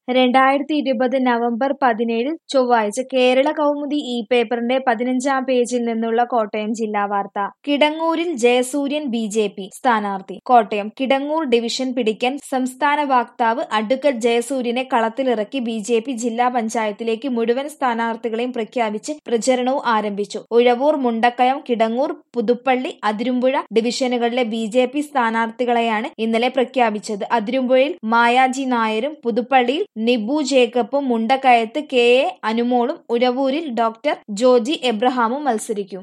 രണ്ടായിരത്തി ഇരുപത് നവംബർ പതിനേഴ് ചൊവ്വാഴ്ച കേരള കൗമുദി ഈ പേപ്പറിന്റെ പതിനഞ്ചാം പേജിൽ നിന്നുള്ള കോട്ടയം ജില്ലാ വാർത്ത കിടങ്ങൂരിൽ ജയസൂര്യൻ ബി ജെ പി സ്ഥാനാർത്ഥി കോട്ടയം കിടങ്ങൂർ ഡിവിഷൻ പിടിക്കാൻ സംസ്ഥാന വക്താവ് അഡ്വക്കേറ്റ് ജയസൂര്യനെ കളത്തിലിറക്കി ബി ജെ പി ജില്ലാ പഞ്ചായത്തിലേക്ക് മുഴുവൻ സ്ഥാനാർത്ഥികളെയും പ്രഖ്യാപിച്ച് പ്രചരണവും ആരംഭിച്ചു ഉഴവൂർ മുണ്ടക്കയം കിടങ്ങൂർ പുതുപ്പള്ളി അതിരുമ്പുഴ ഡിവിഷനുകളിലെ ബി ജെ പി സ്ഥാനാർത്ഥികളെയാണ് ഇന്നലെ പ്രഖ്യാപിച്ചത് അതിരുമ്പുഴയിൽ മായാജി നായരും പുതുപ്പള്ളിയിൽ നിബു ജേക്കബും മുണ്ടക്കയത്ത് കെ എ അനുമോളും ഉഴവൂരിൽ ഡോക്ടർ ജോജി എബ്രഹാമും മത്സരിക്കും